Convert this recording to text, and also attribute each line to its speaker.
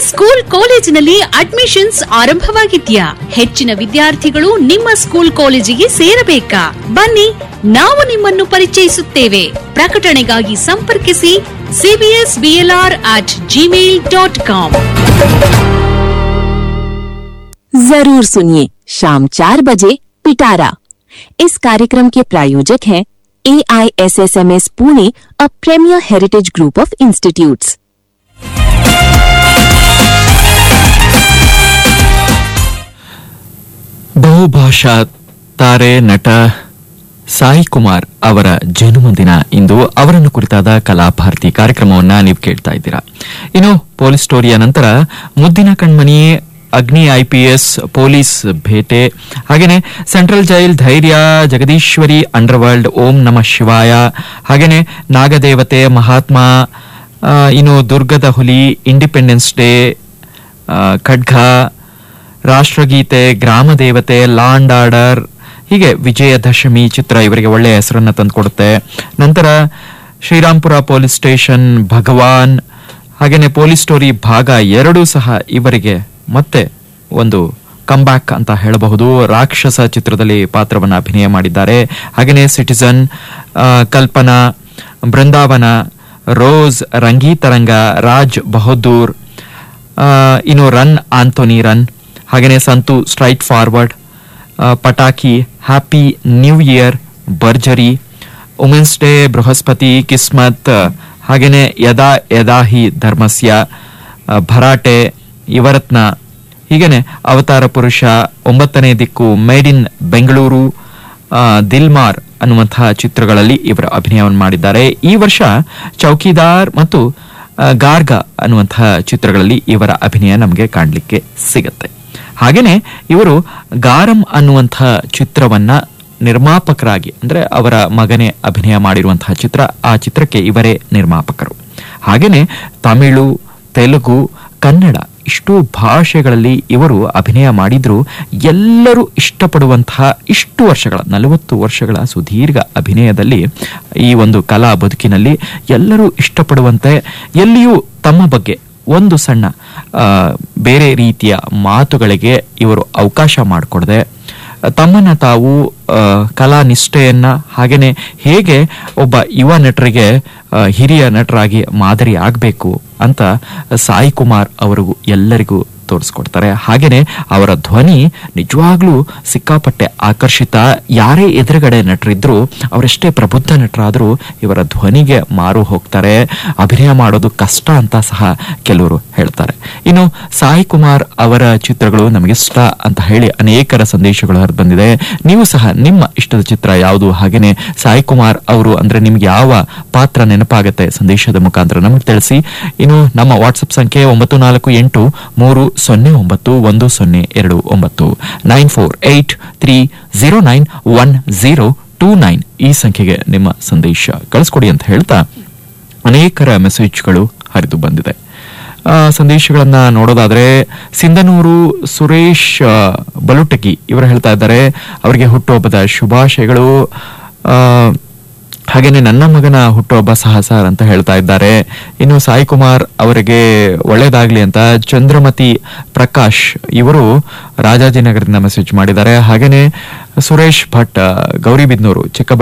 Speaker 1: school ಕಾಲೇಜಿನಲ್ಲಿ admissions ಆರಂಭವಾಗಿದ್ಯಾ ಹೆಚ್ಚಿನ ವಿದ್ಯಾರ್ಥಿಗಳು ನಿಮ್ಮ ಸ್ಕೂಲ್ ಕಾಲೇಜಿಗೆ ಸೇರಬೇಕಾ ಬನ್ನಿ ನಾವು ನಿಮ್ಮನ್ನು ಪರಿಚಯಿಸುತ್ತೇವೆ ಪ್ರಕಟಣೆಗಾಗಿ ಸಂಪರ್ಕಿಸಿ CBS BLR at Gmail dot com
Speaker 2: जरूर सुनिए शाम चार बजे पिटारा इस कार्यक्रम के प्रायोजक हैं A I S S M S Pune a premier heritage group of institutes
Speaker 3: ಬಹುಭಾಷಾ ತಾರೆ ನಟ ಸಾಯಿ ಕುಮಾರ್ ಅವರ ಜನ್ಮದಿನ ಇಂದು ಅವರನ್ನು ಕುರಿತಾದ ಕಲಾಭಾರತಿ ಕಾರ್ಯಕ್ರಮವನ್ನ ನೀವು ಕೇಳ್ತಾ ಇದ್ದೀರಾ ಇನ್ನು ಪೊಲೀಸ್ ಸ್ಟೋರಿಯ ನಂತರ ಮುದ್ದಿನ ಕಣ್ಮಣಿ ಅಗ್ನಿ ಐಪಿಎಸ್ ಪೊಲೀಸ್ ಭೇಟೆ ಹಾಗೇನೆ ಸೆಂಟ್ರಲ್ ಜೈಲ್ ಧೈರ್ಯ ಜಗದೀಶ್ವರಿ ಅಂಡರ್ವರ್ಲ್ಡ್ ಓಂ ನಮ ಶಿವಾಯ ಹಾಗೇನೆ ನಾಗದೇವತೆ ಮಹಾತ್ಮ ಆ, ಇನ್ನು ದುರ್ಗದ ಹುಲಿ ಇಂಡಿಪೆಂಡೆನ್ಸ್ ಡೇ ಆ, ಖಡ್ಗ ರಾಷ್ಟ್ರಗೀತೆ ಗ್ರಾಮ ದೇವತೆ ಲಾಂಡ್ ಆರ್ಡರ್ ಹೀಗೆ ವಿಜಯದಶಮಿ ಚಿತ್ರ ಇವರಿಗೆ ಒಳ್ಳೆಯ ಹೆಸರನ್ನ ತಂದುಕೊಡುತ್ತೆ ನಂತರ ಶ್ರೀರಾಂಪುರ ಪೊಲೀಸ್ ಸ್ಟೇಷನ್ ಭಗವಾನ್ ಹಾಗೇನೆ ಪೊಲೀಸ್ ಸ್ಟೋರಿ ಭಾಗ ಎರಡೂ ಸಹ ಇವರಿಗೆ ಮತ್ತೆ ಒಂದು ಕಂಬ್ಯಾಕ್ ಅಂತ ಹೇಳಬಹುದು ರಾಕ್ಷಸ ಚಿತ್ರದಲ್ಲಿ ಪಾತ್ರವನ್ನು ಅಭಿನಯ ಮಾಡಿದ್ದಾರೆ ಹಾಗೇನೆ ಸಿಟಿಸನ್ ಆ, ಕಲ್ಪನಾ ಬೃಂದಾವನ ರೋಸ್ ರಂಗೀತರಂಗ ರಾಜ್ ಬಹದ್ದೂರ್ ಆ, ಇನ್ನು ರನ್ ಆಂಥೋನಿ ರನ್ ಹಾಗೇನೆ ಸಂತು ಸ್ಟ್ರೈಟ್ ಫಾರ್ವರ್ಡ್ ಆ, Pataki happy new year Bharjari women's day Brihaspati Kismat ಹಾಗೇನೆ ಯದಾ ಯದಾಹಿ ಧರ್ಮಸ್ಯ ಆ, ಭರಾಟೆ ಯುವರತ್ನ ಹೀಗೇನೆ ಅವತಾರ ಪುರುಷ ಒಂಬತ್ತನೇ ದಿಕ್ಕು ಮೇಡ್ ಇನ್ ಬೆಂಗಳೂರು ಆ, ದಿಲ್ಮಾರ್ ಅನ್ನುವಂತಹ ಚಿತ್ರಗಳಲ್ಲಿ ಇವರು ಅಭಿನಯವನ್ನು ಮಾಡಿದ್ದಾರೆ ಈ ವರ್ಷ ಚೌಕಿದಾರ್ ಮತ್ತು ಆ, ಗಾರ್ಗ ಅನ್ನುವಂತಹ ಚಿತ್ರಗಳಲ್ಲಿ ಇವರ ಅಭಿನಯ ನಮಗೆ ಕಾಣಲಿಕ್ಕೆ ಸಿಗತ್ತೆ ಹಾಗೇನೆ ಇವರು ಗಾರಂ ಅನ್ನುವಂತಹ ಚಿತ್ರವನ್ನ ನಿರ್ಮಾಪಕರಾಗಿ ಅಂದ್ರೆ ಅವರ ಮಗನೇ ಅಭಿನಯ ಮಾಡಿರುವಂತಹ ಚಿತ್ರ ಆ ಚಿತ್ರಕ್ಕೆ ಇವರೇ ನಿರ್ಮಾಪಕರು ಹಾಗೇನೆ ತಮಿಳು ತೆಲುಗು ಕನ್ನಡ ಇಷ್ಟು ಭಾಷೆಗಳಲ್ಲಿ ಇವರು ಅಭಿನಯ ಮಾಡಿದ್ರು ಎಲ್ಲರೂ ಇಷ್ಟಪಡುವಂತಹ ಇಷ್ಟು ವರ್ಷಗಳ ನಲವತ್ತು ವರ್ಷಗಳ ಸುದೀರ್ಘ ಅಭಿನಯದಲ್ಲಿ ಈ ಒಂದು ಕಲಾ ಬದುಕಿನಲ್ಲಿ ಎಲ್ಲರೂ ಇಷ್ಟಪಡುವಂತೆ ಎಲ್ಲಿಯೂ ತಮ್ಮ ಬಗ್ಗೆ ಒಂದು ಸಣ್ಣ ಆ, ಬೇರೆ ರೀತಿಯ ಮಾತುಗಳಿಗೆ ಇವರು ಅವಕಾಶ ಮಾಡಿಕೊಡದೆ ತಮ್ಮನ್ನ ತಾವು ಆ, ಕಲಾ ನಿಷ್ಠೆಯನ್ನ ಹಾಗೇನೆ ಹೇಗೆ ಒಬ್ಬ ಯುವ ನಟರಿಗೆ ಆ, ಹಿರಿಯ ನಟರಾಗಿ ಮಾದರಿ ಆಗಬೇಕು ಅಂತ ಸಾಯಿ ಕುಮಾರ್ ಅವರಿಗೂ ಎಲ್ಲರಿಗೂ ತೋರಿಸ್ಕೊಡ್ತಾರೆ ಹಾಗೇನೆ ಅವರ ಧ್ವನಿ ನಿಜವಾಗ್ಲೂ ಸಿಕ್ಕಾಪಟ್ಟೆ ಆಕರ್ಷಿತ ಯಾರೇ ಎದುರುಗಡೆ ನಟರಿದ್ರು ಅವರೆಷ್ಟೇ ಪ್ರಬುದ್ಧ ನಟರಾದರೂ ಇವರ ಧ್ವನಿಗೆ ಮಾರು ಹೋಗ್ತಾರೆ ಅಭಿನಯ ಮಾಡೋದು ಕಷ್ಟ ಅಂತ ಸಹ ಕೆಲವರು ಹೇಳ್ತಾರೆ ಇನ್ನು ಸಾಯಿ ಕುಮಾರ್ ಅವರ ಚಿತ್ರಗಳು ನಮಗಿಷ್ಟ ಅಂತ ಹೇಳಿ ಅನೇಕರ ಸಂದೇಶಗಳು ಹರಿದು ಬಂದಿದೆ ನೀವು ಸಹ ನಿಮ್ಮ ಇಷ್ಟದ ಚಿತ್ರ ಯಾವುದು ಹಾಗೇನೆ ಸಾಯಿ ಕುಮಾರ್ ಅವರು ಅಂದ್ರೆ ನಿಮ್ಗೆ ಯಾವ ಪಾತ್ರ ನೆನಪಾಗತ್ತೆ ಸಂದೇಶದ ಮುಖಾಂತರ ನಮಗೆ ತಿಳಿಸಿ ಇನ್ನು ನಮ್ಮ ವಾಟ್ಸ್ಆಪ್ ಸಂಖ್ಯೆ ಒಂಬತ್ತು ನಾಲ್ಕು ಎಂಟು ಮೂರು ಸೊನ್ನೆ ಒಂಬತ್ತು ಒಂದು ಸೊನ್ನೆ ಎರಡು ಒಂಬತ್ತು nine four eight three zero nine one zero two nine ಈ ಸಂಖ್ಯೆಗೆ ನಿಮ್ಮ ಸಂದೇಶ ಕಳಿಸ್ಕೊಡಿ ಅಂತ ಹೇಳ್ತಾ ಅನೇಕರ ಮೆಸೇಜ್ಗಳು ಹರಿದು ಬಂದಿದೆ ಆ, ಸಂದೇಶಗಳನ್ನ ನೋಡೋದಾದ್ರೆ ಸಿಂಧನೂರು ಸುರೇಶ್ ಆ, ಬಲುಟಗಿ ಇವರು ಹೇಳ್ತಾ ಇದ್ದಾರೆ ಅವರಿಗೆ ಹುಟ್ಟುಹಬ್ಬದ ಶುಭಾಶಯಗಳು ಆ, ಹಾಗೇನೆ ನನ್ನ ಮಗನ ಹುಟ್ಟುಹಬ್ಬ ಸಹ ಸರ್ ಅಂತ ಹೇಳ್ತಾ ಇದ್ದಾರೆ ಇನ್ನು ಸಾಯಿ ಕುಮಾರ್ ಅವರಿಗೆ ಒಳ್ಳೇದಾಗ್ಲಿ ಅಂತ ಚಂದ್ರಮತಿ ಪ್ರಕಾಶ್ ಇವರು ರಾಜಾಜಿನಗರದಿಂದ ಮೆಸೇಜ್ ಮಾಡಿದ್ದಾರೆ ಹಾಗೇನೆ ಸುರೇಶ್ ಭಟ್ ಆ, ಗೌರಿಬಿದ್ನೂರು ಚಿಕ್ಕಬಳ್ಳಾಪುರ